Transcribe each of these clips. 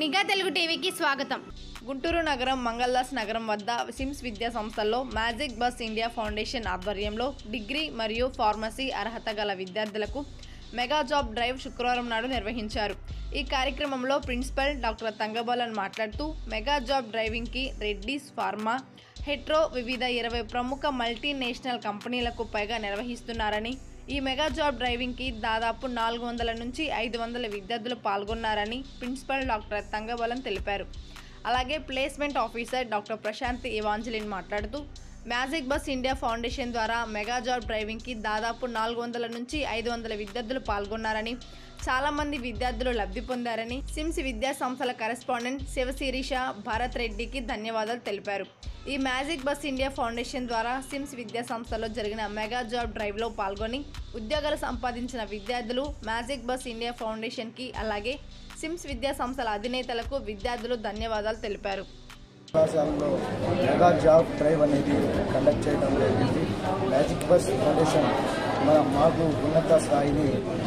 నిఘా తెలుగు టీవీకి స్వాగతం గుంటూరు నగరం మంగళదాస్ నగరం వద్ద సిమ్స్ విద్యా సంస్థల్లో మ్యాజిక్ బస్ ఇండియా ఫౌండేషన్ ఆధ్వర్యంలో డిగ్రీ మరియు ఫార్మసీ అర్హత గల విద్యార్థులకు మెగా జాబ్ డ్రైవ్ శుక్రవారం నాడు నిర్వహించారు ఈ కార్యక్రమంలో ప్రిన్సిపల్ డాక్టర్ తంగబోలన్ మాట్లాడుతూ మెగా జాబ్ డ్రైవింగ్కి రెడ్డీస్ ఫార్మా హెట్రో వివిధ ఇరవై ప్రముఖ మల్టీనేషనల్ కంపెనీలకు పైగా నిర్వహిస్తున్నారని ఈ మెగా జాబ్ డ్రైవింగ్కి దాదాపు నాలుగు వందల నుంచి ఐదు వందల విద్యార్థులు పాల్గొన్నారని ప్రిన్సిపల్ డాక్టర్ తంగబలం తెలిపారు అలాగే placement officer doctor Prashanth Evangeline మాట్లాడుతూ మ్యాజిక్ బస్ ఇండియా ఫౌండేషన్ ద్వారా మెగా జాబ్ డ్రైవింగ్కి దాదాపు నాలుగు వందల నుంచి ఐదు వందల విద్యార్థులు పాల్గొన్నారని చాలామంది విద్యార్థులు లబ్ధి పొందారని సిమ్స్ విద్యా సంస్థల కరెస్పాండెంట్ శివశిరీష భారత్ రెడ్డికి ధన్యవాదాలు తెలిపారు ఈ మ్యాజిక్ బస్ ఇండియా ఫౌండేషన్ ద్వారా సిమ్స్ విద్యా సంస్థలో జరిగిన మెగా జాబ్ డ్రైవ్లో పాల్గొని ఉద్యోగాలు సంపాదించిన విద్యార్థులు మ్యాజిక్ బస్ ఇండియా ఫౌండేషన్కి అలాగే సిమ్స్ విద్యా సంస్థల అధినేతలకు విద్యార్థులు ధన్యవాదాలు తెలిపారు కళాశాలలో మెగా జాబ్ డ్రైవ్ అనేది కండక్ట్ చేయడం జరిగింది మ్యాజిక్ బస్ ఫౌండేషన్ మన మాకు ఉన్నత స్థాయిని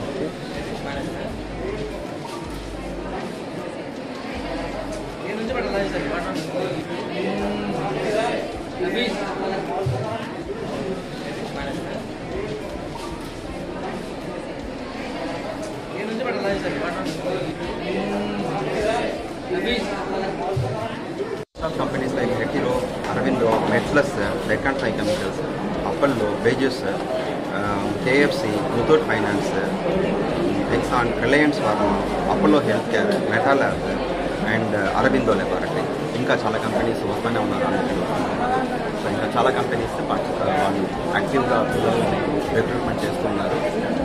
Top companies like Hetero, Aravindo, MedPlus, Deccan Tri Chemicals, Apollo, Bejus, um, KFC, Muthoot Finance, Exxon, Reliance Pharma, Apollo Healthcare, Metalab, and Aurobindo laboratory ఇంకా చాలా కంపెనీస్ వస్తూనే ఉన్నారు అందులో సో ఇంకా చాలా కంపెనీస్ వాళ్ళు యాక్టివ్గా పిల్లల్ని రిక్రూట్మెంట్ చేస్తున్నారు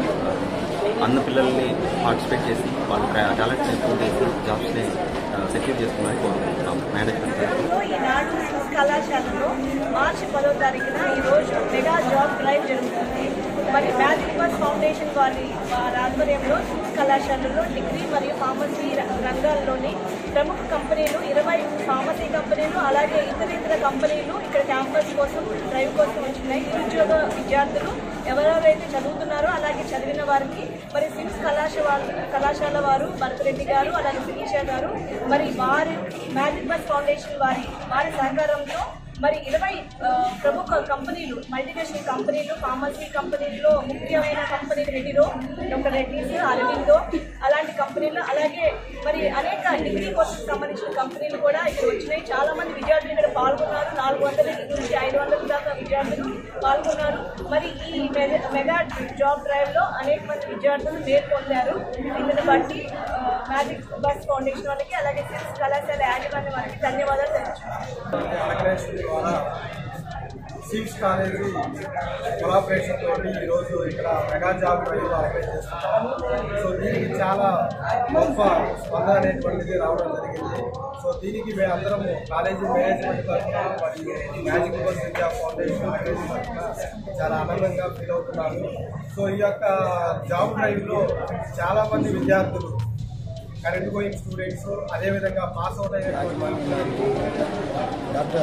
అన్న పిల్లల్ని పార్టిసిపేట్ చేసి వాళ్ళ టాలెంట్ని ఇంప్రూవ్ చేసి జాబ్స్ని సెక్యూర్ చేసుకున్నారని కోరుకుంటున్నాం మేనేజ్మెంట్ ఈనాడు సిమ్స్ కళాశాలలో మార్చి పదో తారీఖున ఈరోజు మెగా జాబ్ డ్రైవ్ జరుగుతుంది మరి మ్యాజిక్ బస్ ఫౌండేషన్ వారి వారి ఆధ్వర్యంలో సిమ్స్ కళాశాలలో డిగ్రీ మరియు ఫార్మసీ ర- రంగాల్లోని ప్రముఖ కంపెనీలు ఇరవై ఫార్మసీ కంపెనీలు అలాగే ఇతర ఇతర కంపెనీలు ఇక్కడ క్యాంపస్ కోసం డ్రైవ్ కోసం వచ్చినాయి నిరుద్యోగ విద్యార్థులు ఎవరెవరైతే చదువుతున్నారో అలాగే చదివిన వారికి మరి సిమ్స్ కళాశాల వారు కళాశాల వారు భరతరెడ్డి గారు అలాగే శిరీష గారు మరి వారి మ్యాజిక్ బస్ ఫౌండేషన్ వారి వారి సహకారంతో మరి ఇరవై ఆ, ప్రముఖ కంపెనీలు మల్టీనేషనల్ కంపెనీలు ఫార్మసీ కంపెనీల్లో ముఖ్యమైన కంపెనీలు రెడ్డిలో డాక్టర్ రెడ్డిస్ అరవిందో అలాంటి కంపెనీలు అలాగే మరి అనేక డిగ్రీ కోర్సుకు సంబంధించిన కంపెనీలు కూడా ఇక్కడ వచ్చినాయి చాలా మంది విద్యార్థులు ఇక్కడ పాల్గొన్నారు నాలుగు వందల నుంచి ఐదు వందల దాకా విద్యార్థులు పాల్గొన్నారు మరి ఈ మెగా- మెగా జాబ్ డ్రైవ్ లో అనేక మంది విద్యార్థులు మేలు పొందారు ఇందుని బట్టి ఆ, మ్యాజిక్ బస్ ఫౌండేషన్ వాళ్ళకి అలాగే సిమ్స్ కళాశాల యాజమాన్యం వారికి ధన్యవాదాలు తెలుసుకున్నాను ఆర్గనైజేషన్ ద్వారా సిమ్స్ కాలేజీ కొలాబరేషన్ తోటి ఈరోజు ఇక్కడ మెగా జాబ్ డ్రైవ్ ఆర్గనైజ్ చేస్తున్నాము సో దీనికి చాలా గొప్ప స్పందన అనేటువంటిది రావడం జరిగింది సో దీనికి మేము అందరం కాలేజీ మేనేజ్మెంట్ తరఫున మరియు magic bus India foundation management తరఫున చాలా ఆనందంగా ఫీల్ అవుతున్నాము సో ఈ యొక్క జాబ్ డ్రైవ్లో చాలామంది విద్యార్థులు కరెంట్ గోయింగ్ స్టూడెంట్స్ అదేవిధంగా పాస్ అవుట్ అయినటువంటి డాక్టర్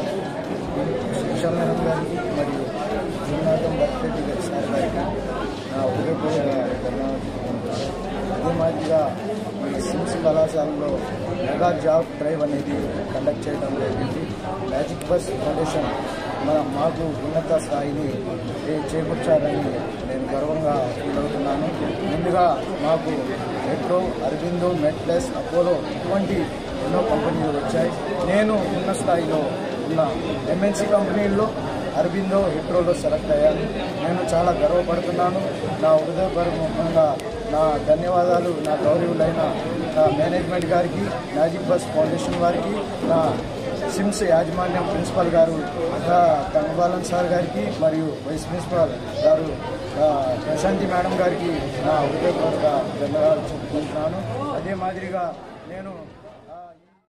శిక్షణ మేడం గారికి మరియు శ్రీనాథం భక్తి గారి సార్ గారికి నా హృదయపూర్వక ధన్యవాదాలు అదే మాదిరిగా ఈ సిమ్స్ కళాశాలలో మెగా జాబ్ డ్రైవ్ అనేది కండక్ట్ చేయడం జరిగింది మ్యాజిక్ బస్ ఫౌండేషన్ మన మాకు ఉన్నత స్థాయిని ఏ- చేకూర్చాలని నేను గర్వంగా ఫీల్ అవుతున్నాను ముందుగా మాకు మెట్రో అరవిందో మెట్లెస్ అపోలో ఇటువంటి ఎన్నో కంపెనీలు వచ్చాయి నేను ఉన్న స్థాయిలో ఉన్న ఎంఎన్సీ కంపెనీల్లో అరవిందో హెట్రోలో సెలెక్ట్ అయ్యాను నేను చాలా గర్వపడుతున్నాను నా హృదయపూర్వకంగా నా ధన్యవాదాలు నా గౌరవులైన నా మేనేజ్మెంట్ గారికి మ్యాజిక్ బస్ ఫౌండేషన్ వారికి నా సిమ్స్ యాజమాన్యం ప్రిన్సిపల్ గారు తంగబాలన్ సార్ గారికి మరియు వైస్ ప్రిన్సిపల్ గారు ఆ, ప్రశాంతి మేడం గారికి నా హృదయపూర్వక ధన్యవాదాలు చెప్పుకుంటున్నాను అదే మాదిరిగా నేను